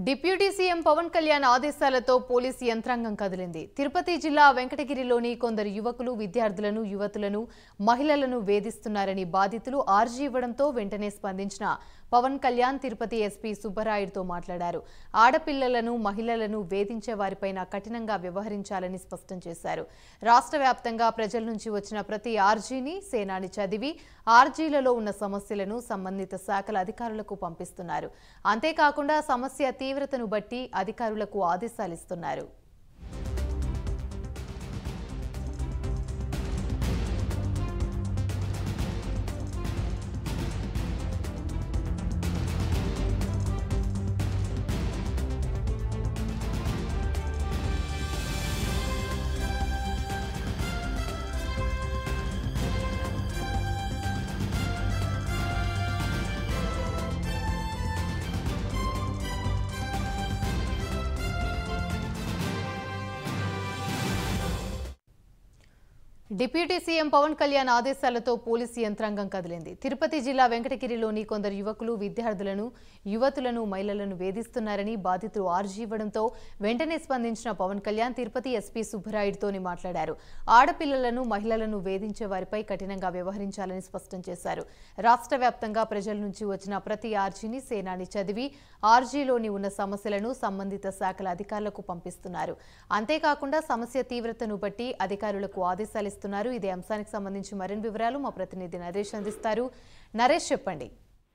deputy CM Pawan Kalyan ఆదేశాలతో police యంత్రాంగం కదిలింది తిరుపతి జిల్లా వెంకటగిరిలోని కొందరు యువకులు విద్యార్థులను యువతులను మహిళలను వేధిస్తున్నారని బాధితులు ఆర్జీ ఇవ్వడంతో వెంటనే స్పందించిన పవన్ కళ్యాణ్ తిరుపతి ఎస్పీ సుబ్బరాయుడుతో మాట్లాడారు ఆడపిల్లలను మహిళలను వేధించే వారిపైన కఠినంగా వ్యవహరించాలని స్పష్టం చేశారు రాష్ట్ర వ్యాప్తంగా ప్రజల నుంచి వచ్చిన ప్రతి ఆర్జీని సేనాని చదివి ఆర్జీలలో ఉన్న సమస్యలను సంబంధిత శాఖల అధికారులకు పంపిస్తున్నారు అంతేకాకుండా సమస్య తీవ్రతను బట్టి అధికారులకు ఆదేశాలిస్తున్నారు డిప్యూటీ సీఎం పవన్ కళ్యాణ్ ఆదేశాలతో పోలీసు యంత్రాంగం కదిలింది తిరుపతి జిల్లా వెంకటగిరిలోని కొందరు యువకులు విద్యార్థులను యువతులను మహిళలను వేధిస్తున్నారని బాధితులు ఆర్జీ ఇవ్వడంతో వెంటనే స్పందించిన పవన్ కళ్యాణ్ తిరుపతి ఎస్పీ సుబ్బరాయుడుతోని మాట్లాడారు ఆడపిల్లలను మహిళలను వేధించే వారిపై కఠినంగా వ్యవహరించాలని స్పష్టం చేశారు రాష్ట్ర వ్యాప్తంగా ప్రజల నుంచి వచ్చిన ప్రతి ఆర్జీని సేనాని చదివి ఆర్జీలోని ఉన్న సమస్యలను సంబంధిత శాఖల అధికారులకు పంపిస్తున్నారు అంతేకాకుండా సమస్య తీవ్రతను బట్టి అధికారులకు ఆదేశాలిస్తున్నారు ఇదే అంశానికి సంబంధించి మరిన్ని వివరాలు మా ప్రతినిధి నరేష్ అందిస్తారు నరేష్ చెప్పండి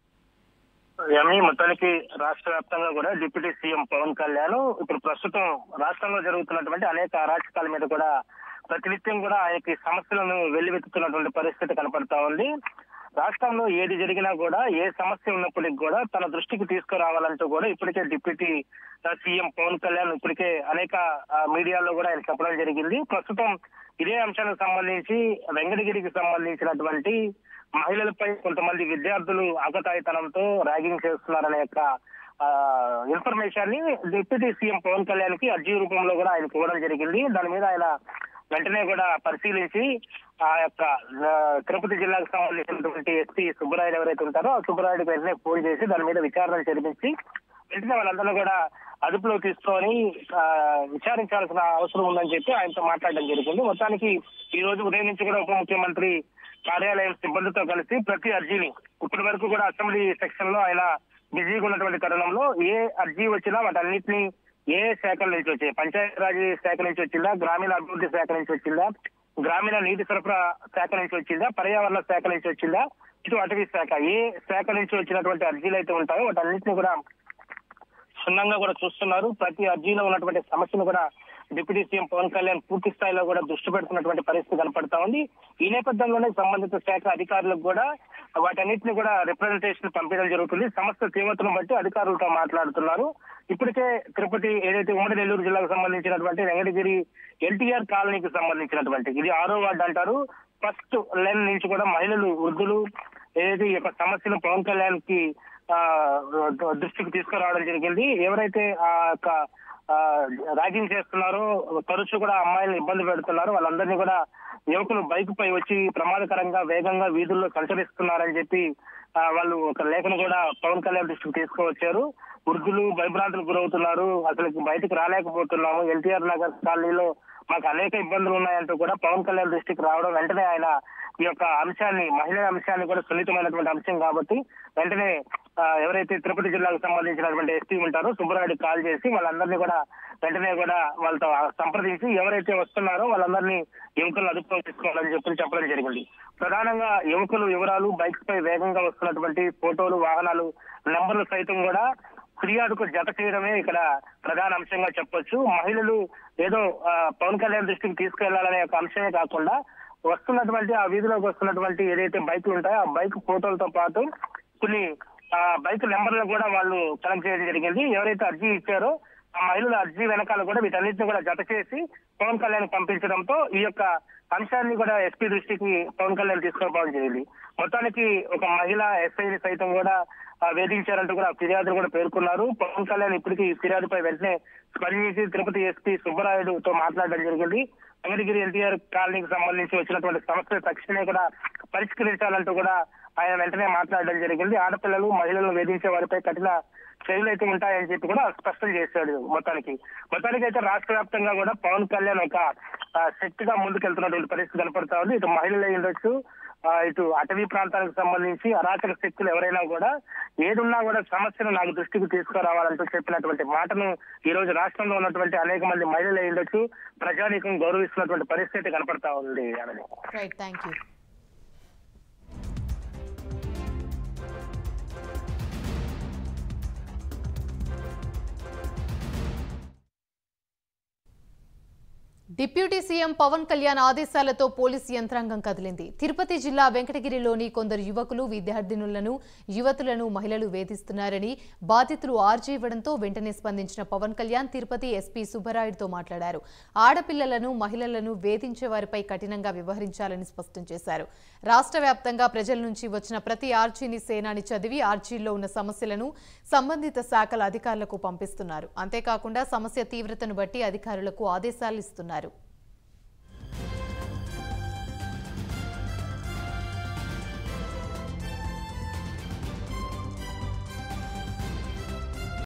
యమి మొత్తానికి రాష్ట్ర వ్యాప్తంగా కూడా డిప్యూటీ సీఎం పవన్ కళ్యాణ్ ఇప్పుడు ప్రస్తుతం రాష్ట్రంలో జరుగుతున్నటువంటి అనేక అరాచకాల మీద కూడా ప్రతినిత్యం కూడా ఆ యొక్క సమస్యలను వెల్లువెత్తుతున్నటువంటి పరిస్థితి కనపడతా ఉంది రాష్ట్రంలో ఏది జరిగినా కూడా ఏ సమస్య ఉన్నప్పటికీ కూడా తన దృష్టికి తీసుకురావాలంటూ కూడా ఇప్పటికే డిప్యూటీ సీఎం పవన్ కళ్యాణ్ ఇప్పటికే అనేక ఆ, మీడియాలో కూడా ఆయన చెప్పడం జరిగింది ప్రస్తుతం ఇదే అంశానికి సంబంధించి వెంకటగిరికి సంబంధించినటువంటి మహిళలపై కొంతమంది విద్యార్థులు ఆకతాయితనంతో ర్యాగింగ్ చేస్తున్నారనే యొక్క ఆ, ఇన్ఫర్మేషన్ ని డిప్యూటీ సీఎం పవన్ కళ్యాణ్ కి అర్జీ రూపంలో కూడా ఆయనకు ఇవ్వడం జరిగింది దాని మీద ఆయన వెంటనే కూడా పరిశీలించి ఆ యొక్క ఆ, తిరుపతి జిల్లాకు సంబంధించినటువంటి ఎస్పీ సుబ్బరాయుడు ఎవరైతే ఉంటారో ఆ సుబ్బరాయుడికి వెంటనే ఫోన్ చేసి దాని మీద విచారణ జరిపించి వెంటనే వాళ్ళందరూ కూడా అదుపులో తీసుకొని ఆ, విచారించాల్సిన అవసరం ఉందని చెప్పి ఆయనతో మాట్లాడడం జరిగింది మొత్తానికి ఈ రోజు ఉదయం నుంచి కూడా ఉప ముఖ్యమంత్రి కార్యాలయం సిబ్బందితో కలిసి ప్రతి అర్జీని ఇప్పటి వరకు కూడా అసెంబ్లీ సెక్షన్ లో ఆయన బిజీగా ఉన్నటువంటి తరుణంలో ఏ అర్జీ వచ్చినా వాటన్నిటిని ఏ శాఖల నుంచి వచ్చాయి పంచాయతీరాజ్ శాఖ నుంచి వచ్చిందా గ్రామీణ అభివృద్ధి శాఖ నుంచి వచ్చిందా గ్రామీణ నీటి సరఫరా శాఖ నుంచి వచ్చిందా పర్యావరణ శాఖ నుంచి వచ్చిందా ఇటు అటవీ శాఖ ఏ శాఖ నుంచి వచ్చినటువంటి అర్జీలు అయితే ఉంటాయో వాటన్నిటిని కూడా క్షుణ్ణంగా కూడా చూస్తున్నారు ప్రతి అర్జీలో ఉన్నటువంటి సమస్యను కూడా డిప్యూటీ సీఎం పవన్ కళ్యాణ్ పూర్తి స్థాయిలో కూడా దృష్టి పెడుతున్నటువంటి పరిస్థితి కనపడతా ఉంది ఈ నేపథ్యంలోనే సంబంధిత శాఖ అధికారులకు కూడా వాటన్నిటిని కూడా రిప్రజెంటేషన్ పంపించడం జరుగుతుంది సమస్య తీవ్రతను బట్టి అధికారులతో మాట్లాడుతున్నారు ఇప్పటికే తిరుపతి ఏదైతే ఉమ్మడి నెల్లూరు జిల్లాకు సంబంధించినటువంటి వెంకటగిరి ఎన్టీఆర్ కాలనీకి సంబంధించినటువంటి ఇది ఆరో వార్డు అంటారు ఫస్ట్ లైన్ నుంచి కూడా మహిళలు వృద్ధులు ఏదైతే ఈ యొక్క సమస్యను పవన్ కళ్యాణ్ కి ఆ, దృష్టికి తీసుకురావడం జరిగింది ఎవరైతే ఆ యొక్క ఆ, ర్యాగింగ్ చేస్తున్నారో తరచూ కూడా అమ్మాయిలను ఇబ్బంది పెడుతున్నారు వాళ్ళందరినీ కూడా యువకులు బైక్ పై వచ్చి ప్రమాదకరంగా వేగంగా వీధుల్లో సంచరిస్తున్నారని చెప్పి ఆ, వాళ్ళు ఒక లేఖను కూడా పవన్ కళ్యాణ్ దృష్టికి తీసుకువచ్చారు వృద్ధులు భయభ్రాంతులకు గురవుతున్నారు అసలు బయటకు రాలేకపోతున్నాము ఎన్టీఆర్ నగర్ కాలనీలో మాకు అనేక ఇబ్బందులు ఉన్నాయంటూ కూడా పవన్ కళ్యాణ్ దృష్టికి రావడం వెంటనే ఆయన ఈ యొక్క అంశాన్ని మహిళల అంశాన్ని కూడా సున్నితమైనటువంటి అంశం కాబట్టి వెంటనే ఆ, ఎవరైతే తిరుపతి జిల్లాకు సంబంధించినటువంటి ఎస్పీ ఉంటారో సుబ్బరాయుడు కాల్ చేసి వాళ్ళందరినీ కూడా వెంటనే కూడా వాళ్ళతో సంప్రదించి ఎవరైతే వస్తున్నారో వాళ్ళందరినీ యువకులను అదుపులో తీసుకోవాలని చెప్పి చెప్పడం జరిగింది ప్రధానంగా యువకులు వివరాలు బైక్స్ పై వేగంగా వస్తున్నటువంటి ఫోటోలు వాహనాలు నెంబర్లు సైతం కూడా ఫిర్యాదుకు జత చేయడమే ఇక్కడ ప్రధాన అంశంగా చెప్పొచ్చు మహిళలు ఏదో ఆ, పవన్ కళ్యాణ్ దృష్టికి తీసుకెళ్లాలనే ఒక అంశమే కాకుండా వస్తున్నటువంటి ఆ వీధిలోకి వస్తున్నటువంటి ఏదైతే బైకులు ఉంటాయో ఆ బైక్ ఫోటోలతో పాటు కొన్ని ఆ బైక్ నెంబర్లను కూడా వాళ్ళు కలెక్ట్ చేయడం జరిగింది ఎవరైతే అర్జీ ఇచ్చారో ఆ మహిళల అర్జీ వెనకాల కూడా వీటన్నిటిని కూడా జత చేసి పవన్ కళ్యాణ్ పంపించడంతో ఈ యొక్క అంశాన్ని కూడా ఎస్పీ దృష్టికి పవన్ కళ్యాణ్ తీసుకురావడం జరిగింది మొత్తానికి ఒక మహిళ ఎస్ఐని సైతం కూడా ఆ, వేధించారంటూ కూడా ఫిర్యాదులు కూడా పేర్కొన్నారు పవన్ కళ్యాణ్ ఇప్పటికీ ఈ ఫిర్యాదుపై వెంటనే స్పందించి తిరుపతి ఎస్పీ సుబ్బరాయుడుతో మాట్లాడడం జరిగింది వెంకటగిరి ఎన్టీఆర్ కాలనీకి సంబంధించి వచ్చినటువంటి సమస్యలు తక్షణమే కూడా పరిష్కరించాలంటూ కూడా ఆయన వెంటనే మాట్లాడడం జరిగింది ఆడపిల్లలు మహిళలను వేధించే వారిపై కఠిన చర్యలు అయితే ఉంటాయని చెప్పి కూడా స్పష్టం చేశాడు మొత్తానికి మొత్తానికి అయితే రాష్ట్ర వ్యాప్తంగా కూడా పవన్ కళ్యాణ్ ఒక ఆ, శక్తిగా ముందుకెళ్తున్నటువంటి పరిస్థితి కనపడతా ఉంది ఇటు మహిళలు అయి ఉండొచ్చు ఆ, ఇటు అటవీ ప్రాంతానికి సంబంధించి అరాచక శక్తులు ఎవరైనా కూడా ఏదున్నా కూడా సమస్యను నాకు దృష్టికి తీసుకురావాలంటూ చెప్పినటువంటి మాటను ఈ రోజు రాష్ట్రంలో ఉన్నటువంటి అనేక మంది మహిళలు అయి ఉండొచ్చు ప్రజానీకం గౌరవిస్తున్నటువంటి పరిస్థితి కనపడతా ఉంది అని right thank you deputy CM Pawan Kalyan ఆదేశాలతో పోలీసు యంత్రాంగం కదిలింది తిరుపతి జిల్లా వెంకటగిరిలోని కొందరు యువకులు విద్యార్థినులను యువతులను మహిళలు వేధిస్తున్నారని బాధితులు ఆర్జీ ఇవ్వడంతో వెంటనే స్పందించిన పవన్ కళ్యాణ్ తిరుపతి ఎస్పీ సుబ్బరాయుడుతో మాట్లాడారు ఆడపిల్లలను మహిళలను వేధించే వారిపై కఠినంగా వ్యవహరించాలని స్పష్టం చేశారు రాష్ట్ర వ్యాప్తంగా ప్రజల నుంచి వచ్చిన ప్రతి ఆర్జీని సేనాని చదివి ఆర్జీల్లో ఉన్న సమస్యలను సంబంధిత శాఖల అధికారులకు పంపిస్తున్నారు అంతేకాకుండా సమస్య తీవ్రతను బట్టి అధికారులకు ఆదేశాలు ఇస్తున్నారు